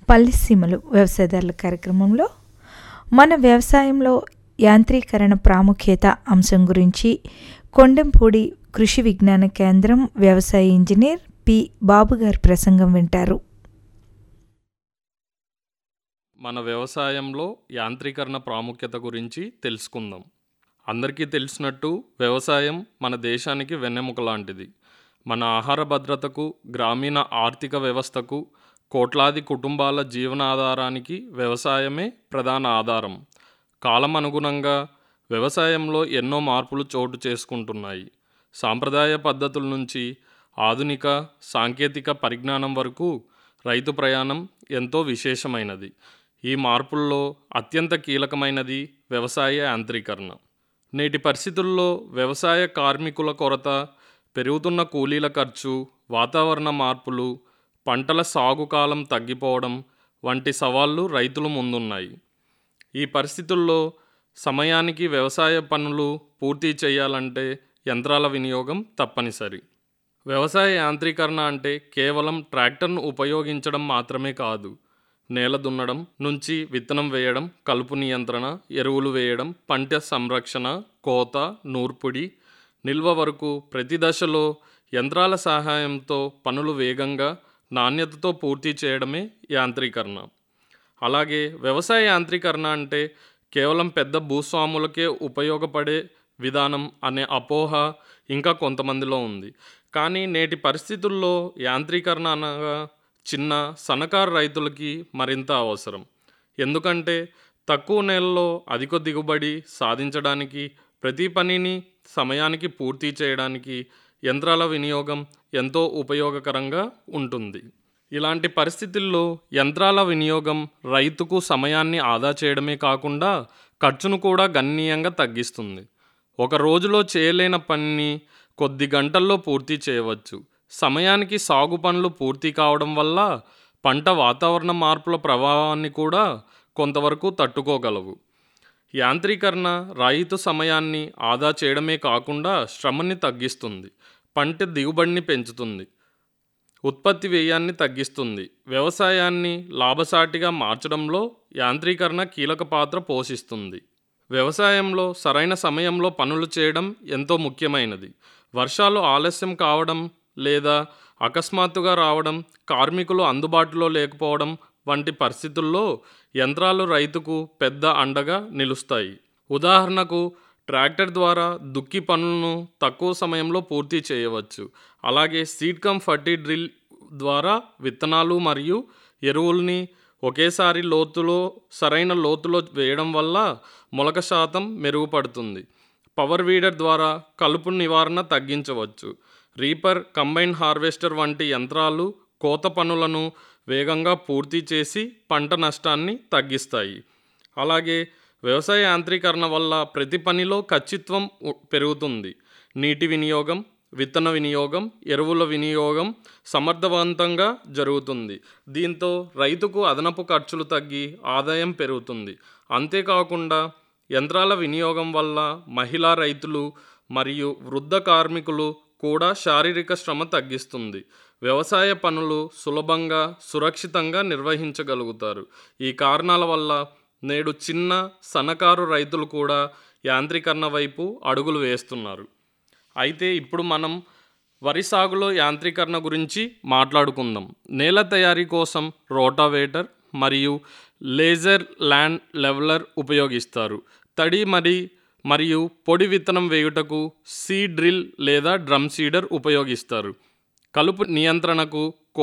పల్లెసీమలు వ్యవసాయదారుల కార్యక్రమంలో మన వ్యవసాయంలో యాంత్రీకరణ ప్రాముఖ్యత అంశం గురించి కొండెంపూడి కృషి విజ్ఞాన కేంద్రం వ్యవసాయ ఇంజనీర్ పి బాబు గారి ప్రసంగం వింటారు మన వ్యవసాయంలో యాంత్రీకరణ ప్రాముఖ్యత గురించి తెలుసుకుందాం అందరికీ తెలిసినట్టు వ్యవసాయం మన దేశానికి వెన్నెముక లాంటిది మన ఆహార భద్రతకు గ్రామీణ ఆర్థిక వ్యవస్థకు కోట్లాది కుటుంబాల జీవనాధారానికి వ్యవసాయమే ప్రధాన ఆధారం కాలం అనుగుణంగా వ్యవసాయంలో ఎన్నో మార్పులు చోటు చేసుకుంటున్నాయి సాంప్రదాయ పద్ధతుల నుంచి ఆధునిక సాంకేతిక పరిజ్ఞానం వరకు రైతు ప్రయాణం ఎంతో విశేషమైనది ఈ మార్పుల్లో అత్యంత కీలకమైనది వ్యవసాయ యాంత్రీకరణ నేటి పరిస్థితుల్లో వ్యవసాయ కార్మికుల కొరత పెరుగుతున్న కూలీల ఖర్చు వాతావరణ మార్పులు పంటల సాగు కాలం తగ్గిపోవడం వంటి సవాళ్లు రైతుల ముందున్నాయి ఈ పరిస్థితుల్లో సమయానికి వ్యవసాయ పనులు పూర్తి చేయాలంటే యంత్రాల వినియోగం తప్పనిసరి వ్యవసాయ యాంత్రీకరణ అంటే కేవలం ట్రాక్టర్ను ఉపయోగించడం మాత్రమే కాదు నేల దున్నడం నుంచి విత్తనం వేయడం కలుపు నియంత్రణ ఎరువులు వేయడం పంట సంరక్షణ కోత నూర్పిడి నిల్వ వరకు ప్రతి దశలో యంత్రాల సహాయంతో పనులు వేగంగా నాణ్యతతో పూర్తి చేయడమే యాంత్రీకరణ అలాగే వ్యవసాయ యాంత్రీకరణ అంటే కేవలం పెద్ద భూస్వాములకే ఉపయోగపడే విధానం అనే అపోహ ఇంకా కొంతమందిలో ఉంది కానీ నేటి పరిస్థితుల్లో యాంత్రీకరణ అనగా చిన్న సన్నకారు రైతులకి మరింత అవసరం ఎందుకంటే తక్కువ నెలలో అధిక దిగుబడి సాధించడానికి ప్రతి పనిని సమయానికి పూర్తి చేయడానికి యంత్రాల వినియోగం ఎంతో ఉపయోగకరంగా ఉంటుంది ఇలాంటి పరిస్థితుల్లో యంత్రాల వినియోగం రైతుకు సమయాన్ని ఆదా చేయడమే కాకుండా ఖర్చును కూడా గణనీయంగా తగ్గిస్తుంది ఒక రోజులో చేయలేని పనిని కొద్ది గంటల్లో పూర్తి చేయవచ్చు సమయానికి సాగు పనులు పూర్తి కావడం వల్ల పంట వాతావరణ మార్పుల ప్రభావాన్ని కూడా కొంతవరకు తట్టుకోగలవు యాంత్రీకరణ రైతు సమయాన్ని ఆదా చేయడమే కాకుండా శ్రమని తగ్గిస్తుంది పంట దిగుబడిని పెంచుతుంది ఉత్పత్తి వ్యయాన్ని తగ్గిస్తుంది వ్యవసాయాన్ని లాభసాటిగా మార్చడంలో యాంత్రీకరణ కీలక పాత్ర పోషిస్తుంది వ్యవసాయంలో సరైన సమయంలో పనులు చేయడం ఎంతో ముఖ్యమైనది వర్షాలు ఆలస్యం కావడం లేదా అకస్మాత్తుగా రావడం కార్మికులు అందుబాటులో లేకపోవడం వంటి పరిస్థితుల్లో యంత్రాలు రైతుకు పెద్ద అండగా నిలుస్తాయి ఉదాహరణకు ట్రాక్టర్ ద్వారా దుక్కి పనులను తక్కువ సమయంలో పూర్తి చేయవచ్చు అలాగే సీడ్ కమ్ ఫర్టీ డ్రిల్ ద్వారా విత్తనాలు మరియు ఎరువుల్ని ఒకేసారి లోతులో సరైన లోతులో వేయడం వల్ల మొలక శాతం మెరుగుపడుతుంది పవర్ వీడర్ ద్వారా కలుపు నివారణ తగ్గించవచ్చు రీపర్ కంబైన్ హార్వెస్టర్ వంటి యంత్రాలు కోత పనులను వేగంగా పూర్తి చేసి పంట నష్టాన్ని తగ్గిస్తాయి అలాగే వ్యవసాయ యాంత్రీకరణ వల్ల ప్రతి పనిలో ఖచ్చిత్వం ఉ- పెరుగుతుంది నీటి వినియోగం విత్తన వినియోగం ఎరువుల వినియోగం సమర్థవంతంగా జరుగుతుంది దీంతో రైతుకు అదనపు ఖర్చులు తగ్గి ఆదాయం పెరుగుతుంది అంతేకాకుండా యంత్రాల వినియోగం వల్ల మహిళా రైతులు మరియు వృద్ధ కార్మికులు కూడా శారీరక శ్రమ తగ్గిస్తుంది వ్యవసాయ పనులు సులభంగా సురక్షితంగా నిర్వహించగలుగుతారు ఈ కారణాల వల్ల నేడు చిన్న సన్నకారు రైతులు కూడా యాంత్రీకరణ వైపు అడుగులు వేస్తున్నారు అయితే ఇప్పుడు మనం వరి సాగులో యాంత్రీకరణ గురించి మాట్లాడుకుందాం నేల తయారీ కోసం రోటావేటర్ మరియు లేజర్ ల్యాండ్ లెవలర్ ఉపయోగిస్తారు తడి మరి మరియు పొడి విత్తనం వేయుటకు సీ డ్రిల్ లేదా డ్రమ్ సీడర్ ఉపయోగిస్తారు కలుపు నియంత్రణకు